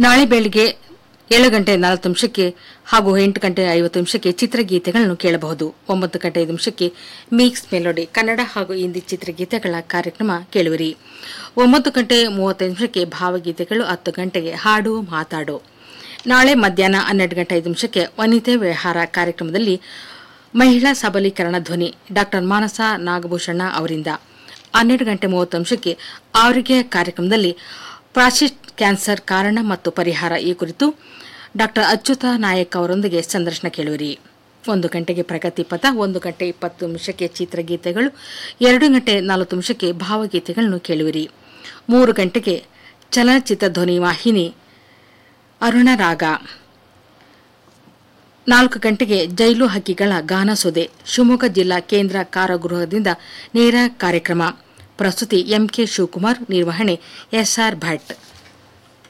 ನಾಳೆ ಬೆಳಿಗ್ಗೆ ಏಳು ಗಂಟೆ ನಲವತ್ತು ನಿಮಿಷಕ್ಕೆ ಹಾಗೂ ಎಂಟು ಗಂಟೆ ಐವತ್ತು ನಿಮಿಷಕ್ಕೆ ಚಿತ್ರಗೀತೆಗಳನ್ನು ಕೇಳಬಹುದು ಒಂಬತ್ತು ಗಂಟೆ ಐದು ನಿಮಿಷಕ್ಕೆ ಮಿಕ್ಸ್ ಮೆಲೋಡಿ ಕನ್ನಡ ಹಾಗೂ ಹಿಂದಿ ಚಿತ್ರಗೀತೆಗಳ ಕಾರ್ಯಕ್ರಮ ಕೇಳುವಿರಿ ಒಂಬತ್ತು ಗಂಟೆ ಮೂವತ್ತೈದು ನಿಮಿಷಕ್ಕೆ ಭಾವಗೀತೆಗಳು ಹತ್ತು ಗಂಟೆಗೆ ಹಾಡು ಮಾತಾಡು ನಾಳೆ ಮಧ್ಯಾಹ್ನ ಹನ್ನೆರಡು ಗಂಟೆ ಐದು ನಿಮಿಷಕ್ಕೆ ವನಿತೆ ವ್ಯವಹಾರ ಕಾರ್ಯಕ್ರಮದಲ್ಲಿ ಮಹಿಳಾ ಸಬಲೀಕರಣ ಧ್ವನಿ ಡಾಕ್ಟರ್ ಮಾನಸ ನಾಗಭೂಷಣ ಅವರಿಂದ ಹನ್ನೆರಡು ಗಂಟೆ ಮೂವತ್ತು ನಿಮಿಷಕ್ಕೆ ಆರೋಗ್ಯ ಕಾರ್ಯಕ್ರಮದಲ್ಲಿ ಪ್ರಾಸ್ಟೇಟ್ ಕ್ಯಾನ್ಸರ್ ಕಾರಣ ಮತ್ತು ಪರಿಹಾರ ಈ ಕುರಿತು ಡಾಕ್ಟರ್ ಅಚ್ಯುತ ನಾಯಕ್ ಅವರೊಂದಿಗೆ ಸಂದರ್ಶನ ಕೇಳುವಿರಿ ಒಂದು ಗಂಟೆಗೆ ಪ್ರಗತಿ ಪಥ ಒಂದು ಗಂಟೆ ಇಪ್ಪತ್ತು ನಿಮಿಷಕ್ಕೆ ಚಿತ್ರಗೀತೆಗಳು ಎರಡು ಗಂಟೆ ನಲವತ್ತು ನಿಮಿಷಕ್ಕೆ ಭಾವಗೀತೆಗಳನ್ನು ಕೇಳುವಿರಿ ಮೂರು ಗಂಟೆಗೆ ಚಲನಚಿತ್ರ ಧ್ವನಿ ವಾಹಿನಿ ಅರುಣ ರಾಗ ನಾಲ್ಕು ಗಂಟೆಗೆ ಜೈಲು ಹಕ್ಕಿಗಳ ಗಾನಸೊದೆ ಶಿವಮೊಗ್ಗ ಜಿಲ್ಲಾ ಕೇಂದ್ರ ಕಾರಾಗೃಹದಿಂದ ನೇರ ಕಾರ್ಯಕ್ರಮ ಪ್ರಸ್ತುತಿ ಎಂಕೆ ಶಿವಕುಮಾರ್ ನಿರ್ವಹಣೆ ಎಸ್ಆರ್ ಭಟ್